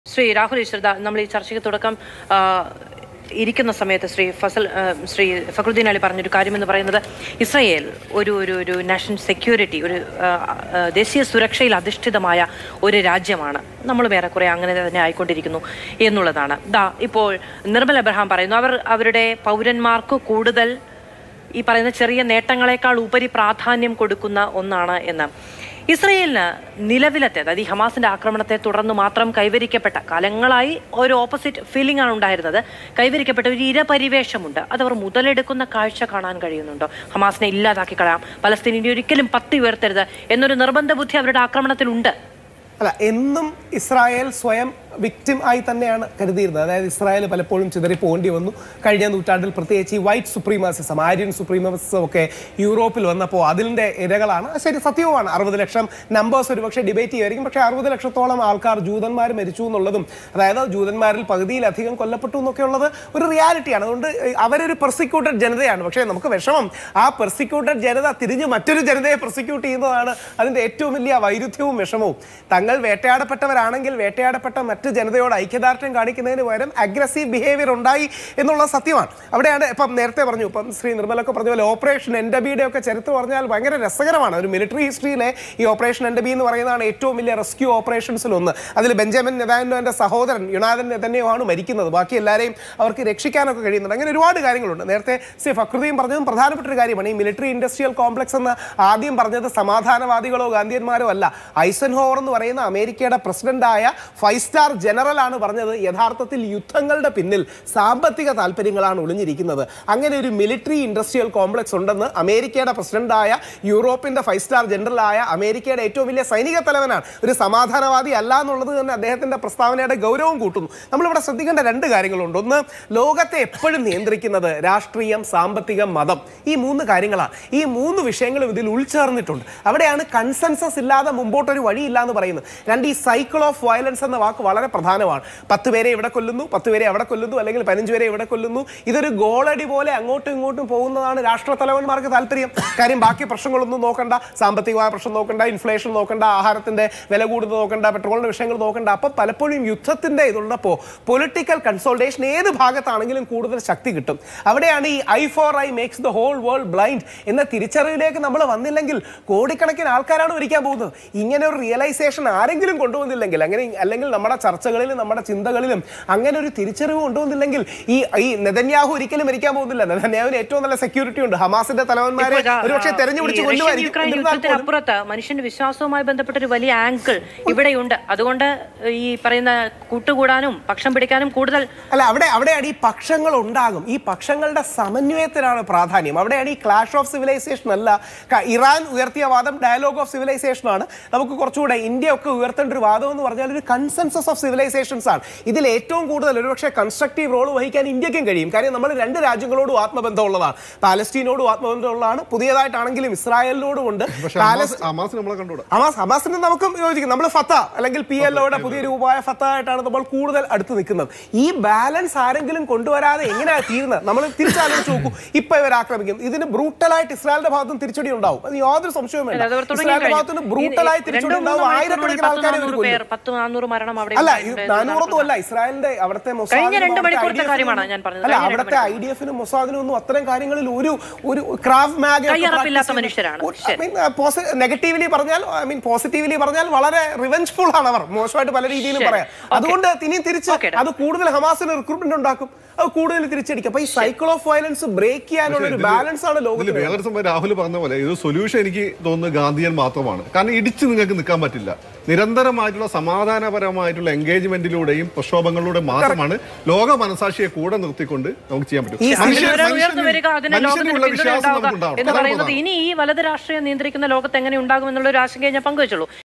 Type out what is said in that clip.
ശ്രീ രാഹുൽ ഈശ്വരദ നമ്മൾ ഈ ചർച്ചയ്ക്ക് തുടക്കം ആ, ഇരിക്കുന്ന സമയത്ത് ശ്രീ ഫസൽ ആ, ശ്രീ ഫക്രുദ്ദീൻ അലി പറഞ്ഞൊരു കാര്യമെന്ന് പറയുന്നത് ഇസ്രയേൽ ഒരു ഒരു ഒരു നാഷണൽ സെക്യൂരിറ്റി ഒരു ആ, ആ, ദേശീയ സുരക്ഷയിൽ അധിഷ്ഠിതമായ ഒരു രാജ്യമാണ് നമ്മൾ ഏറെക്കുറെ അങ്ങനെ തന്നെ ആയിക്കൊണ്ടിരിക്കുന്നു എന്നുള്ളതാണ് ദാ ഇപ്പോൾ നിർമ്മൽ അബ്രഹാം പറയുന്നു അവർ അവരുടെ പൗരന്മാർക്ക് കൂടുതൽ ഈ പറയുന്ന ചെറിയ നേട്ടങ്ങളെക്കാൾ ഉപരി പ്രാധാന്യം കൊടുക്കുന്ന ഒന്നാണ് എന്ന് ഇസ്രയേലിന് നിലവിലത്തെ അതായത് ഈ ഹമാസിന്റെ ആക്രമണത്തെ തുടർന്ന് മാത്രം കൈവരിക്കപ്പെട്ട കാലങ്ങളായി ഒരു ഓപ്പോസിറ്റ് ഫീലിംഗ് ആണ് ഉണ്ടായിരുന്നത് കൈവരിക്കപ്പെട്ട ഒരു ഇരപരിവേഷമുണ്ട് അതവർ മുതലെടുക്കുന്ന കാഴ്ച കാണാൻ കഴിയുന്നുണ്ടോ ഹമാസിനെ ഇല്ലാതാക്കി കളയാം പലസ്തീനിനെ ഒരിക്കലും പത്തി ഉയർത്തരുത് എന്നൊരു നിർബന്ധ ബുദ്ധി അവരുടെ ആക്രമണത്തിലുണ്ട് അല്ല എന്നും ഇസ്രായേൽ സ്വയം വിക്ടിം ആയി തന്നെയാണ് കരുതിയിരുന്നത് അതായത് ഇസ്രായേൽ പലപ്പോഴും ചിതറി പോകേണ്ടി വന്നു കഴിഞ്ഞ നൂറ്റാണ്ടിൽ പ്രത്യേകിച്ച് ഈ വൈറ്റ് സുപ്രീമാസിസം ആര്യൻ സുപ്രീമാസിസം ഒക്കെ യൂറോപ്പിൽ വന്നപ്പോൾ അതിൻ്റെ ഇരകളാണ് ശരി സത്യവുമാണ് അറുപത് ലക്ഷം നമ്പേഴ്സ് ഒരുപക്ഷെ ഡിബേറ്റ് ചെയ്യുമായിരിക്കും പക്ഷേ അറുപത് ലക്ഷത്തോളം ആൾക്കാർ ജൂതന്മാർ മരിച്ചു എന്നുള്ളതും അതായത് ജൂതന്മാരിൽ പകുതിയിലധികം കൊല്ലപ്പെട്ടു എന്നൊക്കെ ഉള്ളത് ഒരു റിയാലിറ്റിയാണ് അതുകൊണ്ട് അവരൊരു പെർസിക്യൂട്ടഡ് ജനതയാണ് പക്ഷേ നമുക്ക് വിഷമം ആ പെർസിക്യൂട്ടഡ് ജനത തിരിഞ്ഞ് മറ്റൊരു ജനതയെ പെർസിക്യൂട്ട് ചെയ്യുന്നതാണ് അതിൻ്റെ ഏറ്റവും വലിയ വൈരുദ്ധ്യവും വിഷമവും തങ്ങൾ വേട്ടയാടപ്പെട്ടവരാണെങ്കിൽ വേട്ടയാടപ്പെട്ട മറ്റ് ജനതയോട് ഐക്യദാർഢ്യം കാണിക്കുന്നതിന് പകരം അഗ്രസീവ് ബിഹേവിയർ ഉണ്ടായി എന്നുള്ള സത്യമാണ് അവിടെയാണ് ഇപ്പം നേരത്തെ പറഞ്ഞു ഇപ്പം ശ്രീ നിർമ്മലൊക്കെ പറഞ്ഞ പോലെ ഓപ്പറേഷൻ എൻഡബിയുടെ ഒക്കെ ചരിത്രം പറഞ്ഞാൽ ഭയങ്കര രസകരമാണ് ഒരു മിലിറ്ററി ഹിസ്റ്ററിയിലെ ഈ ഓപ്പറേഷൻ എൻഡബി എന്ന് പറയുന്നതാണ് ഏറ്റവും വലിയ റെസ്ക്യൂ ഓപ്പറേഷൻസിൽ ഒന്ന് അതിൽ ബെഞ്ചമിൻ നെതാൻഡോന്റെ സഹോദരൻ യുണാദൻ നെതന്യമാണ് മരിക്കുന്നത് ബാക്കി എല്ലാവരെയും അവർക്ക് രക്ഷിക്കാനൊക്കെ കഴിയുന്നുണ്ട് അങ്ങനെ ഒരുപാട് കാര്യങ്ങളുണ്ട് നേരത്തെ ശ്രീ ഫക്രുദ്ദീൻ പറഞ്ഞതും പ്രധാനപ്പെട്ട ഒരു കാര്യമാണ് ഈ മിലിറ്ററി ഇൻഡസ്ട്രിയൽ കോംപ്ലക്സ് എന്ന് ആദ്യം പറഞ്ഞത് സമാധാനവാദികളോ ഗാന്ധിയന്മാരോ അല്ല ഐസൻഹോവർ എന്ന് പറയുന്ന അമേരിക്കയുടെ പ്രസിഡന്റായ ഫൈവ് സ്റ്റാർ ജനറൽ ആണ് പറഞ്ഞത് യഥാർത്ഥത്തിൽ യുദ്ധങ്ങളുടെ പിന്നിൽ സാമ്പത്തിക താല്പര്യങ്ങളാണ് ഒളിഞ്ഞിരിക്കുന്നത് അങ്ങനെ ഒരു മിലിറ്ററി ഇൻഡസ്ട്രിയൽ കോംപ്ലക്സ് ഉണ്ടെന്ന് അമേരിക്കയുടെ പ്രസിഡന്റായ യൂറോപ്പിന്റെ ഫൈവ് സ്റ്റാർ ജനറലായ അമേരിക്കയുടെ ഏറ്റവും വലിയ സൈനിക തലവനാണ് ഒരു സമാധാനവാദി അല്ല എന്നുള്ളത് തന്നെ അദ്ദേഹത്തിന്റെ പ്രസ്താവനയുടെ ഗൗരവം കൂട്ടുന്നു നമ്മളിവിടെ ശ്രദ്ധിക്കേണ്ട രണ്ട് കാര്യങ്ങളുണ്ട് ഒന്ന് ലോകത്തെ എപ്പോഴും നിയന്ത്രിക്കുന്നത് രാഷ്ട്രീയം സാമ്പത്തികം മതം ഈ മൂന്ന് കാര്യങ്ങളാണ് ഈ മൂന്ന് വിഷയങ്ങളും ഇതിൽ ഉൾച്ചേർന്നിട്ടുണ്ട് അവിടെയാണ് കൺസെൻസസ് ഇല്ലാതെ മുമ്പോട്ടൊരു വഴിയില്ല എന്ന് പറയുന്നത് രണ്ട് ഈ സൈക്കിൾ ഓഫ് വയലൻസ് എന്ന വാക്ക് വളരെ പ്രധാനമാണ് പത്ത് പേരെ ഇവിടെ കൊല്ലുന്നു പത്ത് പേരെ അവിടെ കൊല്ലുന്നു അല്ലെങ്കിൽ പതിനഞ്ച് പേരെ ഇവിടെ കൊല്ലുന്നു ഇതൊരു ഗോളടി പോലെ അങ്ങോട്ടും ഇങ്ങോട്ടും പോകുന്നതാണ് രാഷ്ട്ര തലവന്മാർക്ക് താല്പര്യം കാര്യം ബാക്കി പ്രശ്നങ്ങളൊന്നും നോക്കണ്ട സാമ്പത്തികമായ പ്രശ്നം നോക്കണ്ട ഇൻഫ്ലേഷൻ നോക്കണ്ട ആഹാരത്തിന്റെ വില കൂടുന്നത് നോക്കണ്ട പെട്രോളിന്റെ വിഷയങ്ങൾ നോക്കണ്ട അപ്പം പലപ്പോഴും യുദ്ധത്തിന്റെ ഇതുള്ളപ്പോൾ പൊളിറ്റിക്കൽ കൺസോൾട്ടേഷൻ ഏത് ഭാഗത്താണെങ്കിലും കൂടുതൽ ശക്തി കിട്ടും അവിടെയാണ് ഈ I for I makes the whole world blind എന്ന തിരിച്ചറിവിലേക്ക് നമ്മൾ വന്നില്ലെങ്കിൽ കോടിക്കണക്കിന് ആൾക്കാരാണ് മരിക്കാൻ പോകുന്നത് ഇങ്ങനെ ഒരു റിയലൈസേഷൻ ആരെങ്കിലും കൊണ്ടുവന്നില്ലെങ്കിൽ അങ്ങനെ അല്ലെങ്കിൽ നമ്മുടെ ചർച്ചകളിലും നമ്മുടെ ചിന്തകളിലും അങ്ങനെ ഒരു തിരിച്ചറിവ് കൊണ്ടുവന്നില്ലെങ്കിൽ ഈ ഈ നെതന്യാഹു ഒരിക്കലും മരിക്കാൻ പോകുന്നില്ല നെതന്യാഹുവിന് ഏറ്റവും നല്ല സെക്യൂരിറ്റി ഉണ്ട് ഹമാസിന്റെ തലവന്മാരെ ഇപ്പോൾ ഇതാ, ഒരുപക്ഷെ തെരഞ്ഞുപിടിച്ച് ഈ റഷ്യൻ യുക്രൈൻ കൊണ്ടുവരിക്കും എന്നിരുന്നാൽ പോലും യുദ്ധത്തിനപ്പുറത്ത് മനുഷ്യന്റെ വിശ്വാസവുമായി ബന്ധപ്പെട്ട ഒരു വലിയ ആംഗിൾ ഇവിടെയുണ്ട് അതുകൊണ്ട് ഈ പറയുന്ന കൂട്ടുകൂടാനും പക്ഷം പിടിക്കാനും കൂടുതൽ അല്ല അവിടെ അവിടെയാണ് ഈ പക്ഷങ്ങൾ ഉണ്ടാകും ഈ പക്ഷങ്ങളുടെ സമന്വയത്തിനാണ് പ്രാധാന്യം അവിടെയാണ് ഈ ക്ലാഷ് ഓഫ് സിവിലൈസേഷൻ അല്ല ക- ഇറാൻ ഉയർത്തിയ വാദം ഡയലോഗ് ഓഫ് സിവിലൈസേഷൻ ആണ് നമുക്ക് കുറച്ചുകൂടെ ഇന്ത്യ ഒക്കെ ഉയർത്തേണ്ട ഒരു വാദം എന്ന് പറഞ്ഞാൽ ഒരു കൺസെൻസസ് ഓഫ് സിവിലൈസേഷൻസ് ആണ് ഇതിൽ ഏറ്റവും കൂടുതൽ ഒരുപക്ഷെ കൺസ്ട്രക്റ്റീവ് റോൾ വഹിക്കാൻ ഇന്ത്യക്കും കഴിയും കാര്യം നമ്മൾ രണ്ട് രാജ്യങ്ങളോടും ആത്മബന്ധമുള്ളതാണ് പാലസ്തീനോടും ആത്മബന്ധമുള്ളതാണ് പുതിയതായിട്ടാണെങ്കിലും ഇസ്രായേലിനോടും ഉണ്ട് പക്ഷെ പാലസ് ഹമാസ് ഹമാസ് നമ്മളെ കണ്ടുകൂടാ ഹമാസ് ഹമാസിന് നമുക്കും യോജിക്കും നമ്മൾ ഫത്ത അല്ലെങ്കിൽ പി എൽ ഒയുടെ പുതിയ രൂപമായ ഫത്ത ആയിട്ടാണ് നമ്മൾ കൂടുതൽ അടുത്ത് നിൽക്കുന്നത് ഈ ബാലൻസ് ആരെങ്കിലും കൊണ്ടുവരാതെ എങ്ങനെയാണ് തീരുന്നത് നമ്മൾ തിരിച്ചാലോചിച്ച് നോക്കൂ ഇപ്പൊ ഇവർ ആക്രമിക്കും ഇതിന് ബ്രൂട്ടലായിട്ട് ഇസ്രായേലിന്റെ ഭാഗത്തും തിരിച്ചടി ഉണ്ടാവും അത് യാതൊരു സംശയവും വേണ്ട അത് അവർ തുടങ്ങി ഇസ്രായേലിന്റെ ഭാഗത്തുനിന്ന് ബ്രൂട്ടലായി തിരിച്ചടി ഉണ്ടാവും ആയിരക്കണക്കിന് ആൾക്കാരെ ഇവർ കൊല്ലും. പേർ പത്ത് നാനൂറ് മരണം അവിടെ അല്ല ഉണ്ടായിട്ടുണ്ട് ഇത് നാനൂറൊന്നും അല്ല ഇസ്രായേലിന്റെ അവിടുത്തെ മൊസാദിനും കഴിഞ്ഞ രണ്ട് അവിടുത്തെ മണിക്കൂറത്തെ IDF നും കാര്യമാണ് ഞാൻ പറഞ്ഞത്. അല്ല കഴിഞ്ഞ രണ്ട് അവിടുത്തെ ഐ ഡി എഫിനും മൊസാദിനും ഒന്നും അത്തരം കാര്യങ്ങളിൽ ഒരു ഒരു ക്രാഫ് മാഗ് കയ്യറപ്പില്ലാത്ത മനുഷ്യരാണ്. ശരി. നെഗറ്റീവ്ലി പറഞ്ഞാൽ ഐ മീൻ പോസിറ്റീവ്ലി പറഞ്ഞാൽ വളരെ റിവെഞ്ച്ഫുൾ ആണ് അവർ മോശമായിട്ട് പല രീതിയിലും ശരി. പറയാം അതുകൊണ്ട് ഇനിയും തിരിച്ച് Okay, അത് കൂടുതൽ ഹമാസിന് റിക്രൂട്ട്മെന്റ് ഉണ്ടാക്കും അത് കൂടുതൽ തിരിച്ചടിക്കും അപ്പൊ ഈ സൈക്കിൾ ഓഫ് വയലൻസ് ബ്രേക്ക് ചെയ്യാനുള്ള ഒരു ബാലൻസ് ആണ് ഇതിൽ ലോകത്തിൽ വേറൊരു സംഭവം രാഹുൽ പറഞ്ഞ പോലെ ഇത് സൊല്യൂഷൻ എനിക്ക് തോന്നുന്നത് ഗാന്ധിയൻ മാത്രമാണ് കാരണം ഇടിച്ച് നിങ്ങൾക്ക് നിൽക്കാൻ പറ്റില്ല നിരന്തരമായിട്ടുള്ള സമാധാനപരമായിട്ടുള്ള എൻഗേജ്മെന്റിലൂടെയും പ്രക്ഷോഭങ്ങളിലൂടെ മാത്രമാണ് ലോക മനസാക്ഷിയെ കൂടെ നിർത്തിക്കൊണ്ട് നമുക്ക് ചെയ്യാൻ പറ്റും ഈ മനുഷ്യൻ- അതിന് ഉയർന്നു മനുഷ്യന് വരിക അതിന് ലോകത്തിന് മനുഷ്യനുള്ള പിന്തുണ വിശ്വാസം ഉണ്ടാവുക നമുക്ക് ഉണ്ടാവണം എന്ന് അതാണ് പറയുന്നത് പ്രധാനം. ഇനി ഈ വലത് രാഷ്ട്രീയം നിയന്ത്രിക്കുന്ന ലോകത്ത് എങ്ങനെ ഉണ്ടാകും എന്നുള്ള ഒരു ആശങ്കയെ ഞാൻ പങ്കുവച്ചുള്ളൂ